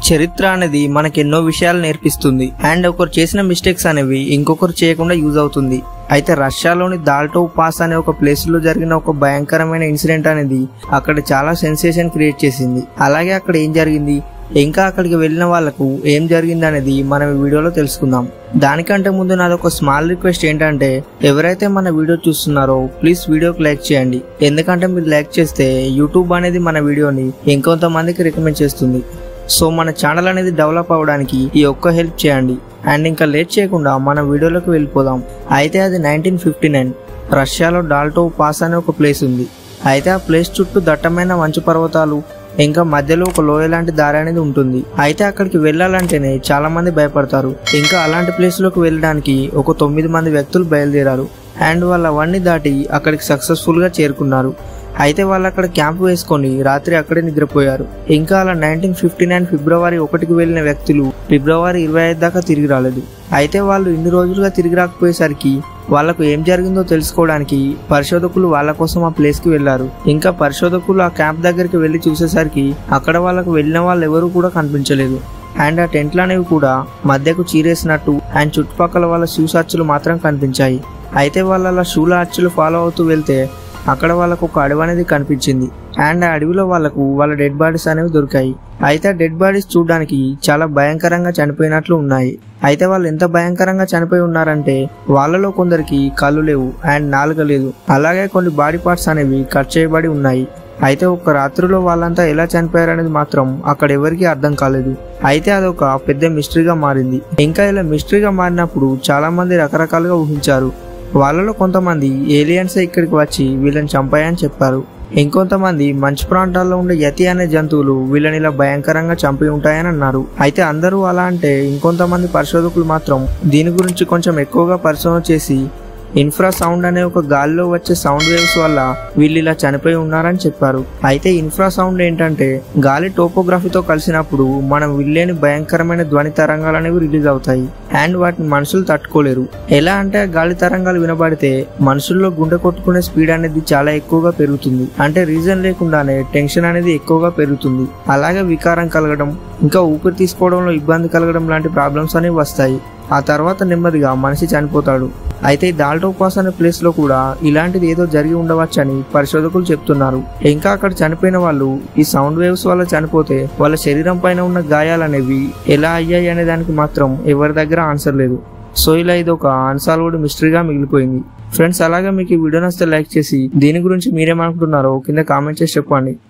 చరిత్ర అనేది మనకి ఎన్నో విషయాలు నేర్పిస్తుంది అండ్ ఒకరు చేసిన మిస్టేక్స్ అనేవి ఇంకొకరు చేయకుండా యూజ్ అవుతుంది అయితే రష్యాలోని దాల్టోవ్ పాస్ అనే ఒక ప్లేస్ లో జరిగిన ఒక భయంకరమైన ఇన్సిడెంట్ అనేది అక్కడ చాలా సెన్సేషన్ క్రియేట్ చేసింది అలాగే అక్కడ ఏం జరిగింది ఇంకా అక్కడికి వెళ్ళిన వాళ్ళకు ఏం జరిగింది అనేది మనం ఈ వీడియోలో తెలుసుకుందాం దానికంటే ముందు నాది ఒక స్మాల్ రిక్వెస్ట్ ఏంటంటే ఎవరైతే మన వీడియో చూస్తున్నారో ప్లీజ్ వీడియోకి లైక్ చేయండి ఎందుకంటే మీరు లైక్ చేస్తే యూట్యూబ్ అనేది మన వీడియోని ఇంకొంతమందికి రికమెండ్ చేస్తుంది సో మన ఛానల్ అనేది డెవలప్ అవ్వడానికి ఈ ఒక్క హెల్ప్ చేయండి అండ్ ఇంకా లేట్ చేయకుండా మన వీడియోలోకి వెళ్ళిపోదాం అయితే అది నైన్టీన్ ఫిఫ్టీ నైన్ రష్యాలో డాల్టో పాస్ అనే ఒక ప్లేస్ ఉంది అయితే ఆ ప్లేస్ చుట్టూ దట్టమైన మంచు పర్వతాలు ఇంకా మధ్యలో ఒక లోయ లాంటి దారి అనేది ఉంటుంది అయితే అక్కడికి వెళ్ళాలంటేనే చాలా మంది భయపడతారు ఇంకా అలాంటి ప్లేస్ లోకి వెళ్ళడానికి ఒక తొమ్మిది మంది వ్యక్తులు బయలుదేరారు అండ్ వాళ్ళు అవన్నీ దాటి అక్కడికి సక్సెస్ఫుల్ గా చేరుకున్నారు అయితే వాళ్ళు అక్కడ క్యాంప్ వేసుకొని రాత్రి అక్కడే నిద్రపోయారు ఇంకా అలా నైన్టీన్ ఫిఫ్టీ నైన్ ఫిబ్రవరి ఒకటికి వెళ్ళిన వ్యక్తులు ఫిబ్రవరి ఇరవై ఐదు దాకా తిరిగి రాలేదు అయితే వాళ్ళు ఇన్ని రోజులుగా తిరిగి రాకపోయేసరికి వాళ్ళకు ఏం జరిగిందో తెలుసుకోవడానికి పరిశోధకులు వాళ్ళ కోసం ఆ ప్లేస్ కి వెళ్లారు ఇంకా పరిశోధకులు ఆ క్యాంప్ దగ్గరికి వెళ్లి చూసేసరికి అక్కడ వాళ్ళకు వెళ్ళిన వాళ్ళు ఎవరు కూడా కనిపించలేదు అండ్ ఆ టెంట్లు అనేవి కూడా మధ్యకు చీరేసినట్టు అండ్ చుట్టుపక్కల వాళ్ళ షూస్ అచ్చులు మాత్రం కనిపించాయి అయితే వాళ్ళ అలా షూల అచ్చులు ఫాలో అవుతూ వెళ్తే అక్కడ వాళ్ళకు ఒక అడవి అనేది కనిపించింది అండ్ ఆ అడవిలో వాళ్ళకు వాళ్ళ డెడ్ బాడీస్ అనేవి దొరికాయి అయితే ఆ డెడ్ బాడీస్ చూడడానికి చాలా భయంకరంగా చనిపోయినట్లు ఉన్నాయి అయితే వాళ్ళు ఎంత భయంకరంగా చనిపోయి ఉన్నారంటే వాళ్ళలో కొందరికి కళ్ళు లేవు అండ్ నాలుక లేదు అలాగే కొన్ని బాడీ పార్ట్స్ అనేవి కట్ చేయబడి ఉన్నాయి అయితే ఒక రాత్రిలో వాళ్ళంతా ఎలా చనిపోయారనేది మాత్రం అక్కడ ఎవరికీ అర్థం కాలేదు అయితే అదొక పెద్ద మిస్టరీగా మారింది ఇంకా ఇలా మిస్టరీగా మారినప్పుడు చాలా మంది రకరకాలుగా ఊహించారు వాళ్ళలో కొంతమంది ఏలియన్స్ ఇక్కడికి వచ్చి వీళ్ళని చంపాయని చెప్పారు ఇంకొంతమంది మంచు ప్రాంతాల్లో ఉండే యతి అనే జంతువులు వీళ్ళని ఇలా భయంకరంగా చంపి ఉంటాయని అన్నారు అయితే అందరూ అలా అంటే ఇంకొంతమంది పరిశోధకులు మాత్రం దీని గురించి కొంచెం ఎక్కువగా పరిశోధన చేసి ఇన్ఫ్రా సౌండ్ అనే ఒక గాలిలో వచ్చే సౌండ్ వేవ్స్ వల్ల వీళ్ళు ఇలా చనిపోయి ఉన్నారని చెప్పారు అయితే ఇన్ఫ్రా సౌండ్ ఏంటంటే గాలి టోపోగ్రఫీతో కలిసినప్పుడు మనం విల్లేని భయంకరమైన ధ్వని తరంగాలు అనేవి రిలీజ్ అవుతాయి అండ్ వాటిని మనుషులు తట్టుకోలేరు ఎలా అంటే ఆ గాలి తరంగాలు వినబడితే మనుషుల్లో గుండె కొట్టుకునే స్పీడ్ అనేది చాలా ఎక్కువగా పెరుగుతుంది అంటే రీజన్ లేకుండానే టెన్షన్ అనేది ఎక్కువగా పెరుగుతుంది అలాగే వికారం కలగడం ఇంకా ఊపిరి తీసుకోవడంలో ఇబ్బంది కలగడం లాంటి ప్రాబ్లమ్స్ అనేవి వస్తాయి ఆ తర్వాత నెమ్మదిగా మనిషి చనిపోతాడు అయితే ఈ దాల్టో పాస్ అనే ప్లేస్ లో కూడా ఇలాంటిది ఏదో జరిగి ఉండవచ్చని పరిశోధకులు చెప్తున్నారు ఇంకా అక్కడ చనిపోయిన వాళ్ళు ఈ సౌండ్ వేవ్స్ వల్ల చనిపోతే వాళ్ళ శరీరం పైన ఉన్న గాయాలనేవి ఎలా అయ్యాయి అనే దానికి మాత్రం ఎవరి దగ్గర ఆన్సర్ లేదు సో ఇలా ఇది ఒక అన్సాల్వ్డ్ మిస్టరీగా మిగిలిపోయింది ఫ్రెండ్స్ అలాగే మీకు ఈ వీడియో నచ్చితే లైక్ చేసి దీని గురించి మీరేమనుకుంటున్నారో కింద కామెంట్ చేసి చెప్పండి